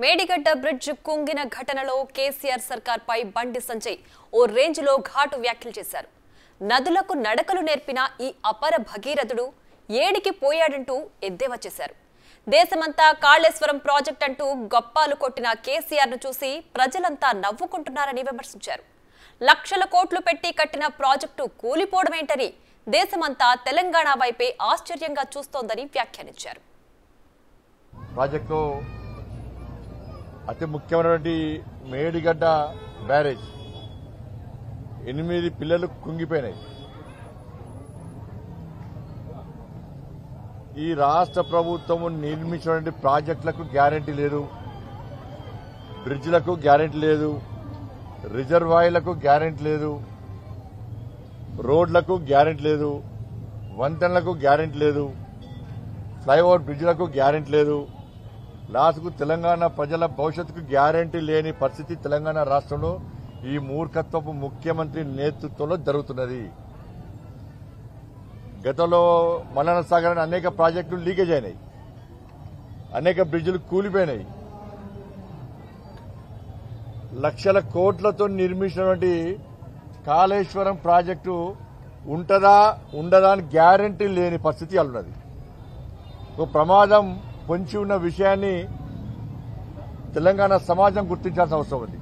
Medigadda bridge కుంగిన ఘటనలో కేసీఆర్ సర్కార్పై బండి సంజయ్ ఓ రేంజ్లో ఘాటు వ్యాఖ్యలు చేశారు నదులకు నడకలు నేర్పిన ఈ అపర భగీరథుడు ఏడికి పోయాడంటూ ఎద్దేవా చేశారు దేశమంతా కాళేశ్వరం ప్రాజెక్ట్ అంటూ గొప్పాలు కొట్టిన కేసీఆర్ను చూసి ప్రజలంతా నవ్వుకుంటున్నారని విమర్శించారు లక్షల కోట్లు పెట్టి కట్టిన ప్రాజెక్టు కూలిపోవడమేంటని దేశమంతా తెలంగాణ వైపే ఆశ్చర్యంగా చూస్తోందని వ్యాఖ్యానించారు ప్రాజెక్టు అతి ముఖ్యమైనటువంటి మేడిగడ్డ బ్యారేజ్ ఎనిమిది పిల్లలు కుంగిపోయినాయి ఈ రాష్ట్ర ప్రభుత్వము నిర్మించినటువంటి ప్రాజెక్టులకు గ్యారంటీ లేదు బ్రిడ్జ్లకు గ్యారంటీ లేదు రిజర్వాయర్లకు గ్యారంటీ లేదు రోడ్లకు గ్యారంటీ లేదు వంతెనలకు గ్యారంటీ లేదు ఫ్లైఓవర్ బ్రిడ్జ్లకు గ్యారంటీ లేదు లాస్ట్కు తెలంగాణ ప్రజల భవిష్యత్తుకు గ్యారంటీ లేని పరిస్థితి తెలంగాణ రాష్ట్రంలో ఈ మూర్ఖత్వపు ముఖ్యమంత్రి నేతృత్వంలో జరుగుతున్నది గతంలో మల్లన సాగర్ అనే అనేక ప్రాజెక్టులు లీకేజ్ అయినాయి అనేక బ్రిడ్జిలు కూలిపోయినాయి లక్షల కోట్లతో నిర్మించినటువంటి కాళేశ్వరం ప్రాజెక్టు ఉంటదా ఉండదా అని గ్యారంటీ లేని పరిస్థితి ఉన్నది ఒక ప్రమాదం పొంచి ఉన్న విషయాన్ని తెలంగాణ సమాజం గుర్తించాల్సిన అవసరం ఉంది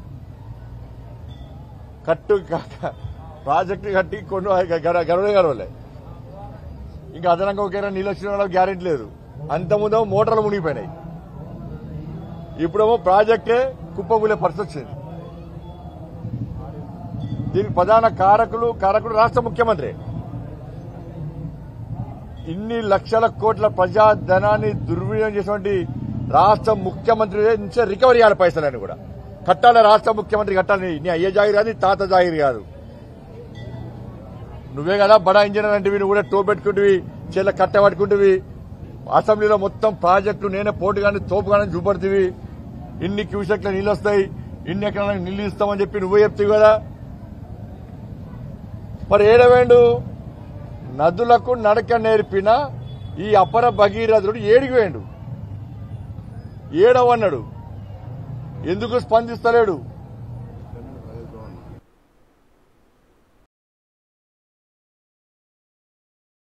కట్టు క- ప్రాజెక్టు కట్టి కొన్ని గడవలే గడవలే ఇంకా అదనంగా ఒక నీళ్ళు వచ్చిన వాళ్ళకి గ్యారెంటీ లేదు అంత ముందేమో మోటార్లు మునిగిపోయినాయి ఇప్పుడేమో ప్రాజెక్టే కుప్పకూలే పరిస్థితి వచ్చింది దీనికి ప్రధాన కారకులు కారకుడు రాష్ట్ర ముఖ్యమంత్రి ఇన్ని లక్షల కోట్ల ప్రజాధనాన్ని దుర్వినియోగం చేసినటువంటి రాష్ట్ర ముఖ్యమంత్రి నుంచే రికవరీ చేయాలి పైసలని కూడా కట్టాలి రాష్ట్ర ముఖ్యమంత్రి కట్టాలి నీ అయ్య జాగిరి కాదు నీ తాత జాగిరి కాదు నువ్వే కదా బడా ఇంజనీర్ అంటే నువ్వు కూడా టో పెట్టుకుంటువి చేల కట్ట పట్టుకుంటువి అసెంబ్లీలో మొత్తం ప్రాజెక్టులు నేనే పోటుగాని తోపుగానే చూపడుతుంది ఇన్ని క్యూసెక్ల నీళ్ళు వస్తాయి ఇన్ని ఎకరాల నీళ్ళు ఇస్తామని చెప్పి నువ్వే చెప్తావు కదా మరి ఏడవేండు నదులకు నడక నేర్పిన ఈ అపర భగీరథుడు ఏడికి వేయండు ఏడవన్నాడు ఎందుకు స్పందిస్తలేడు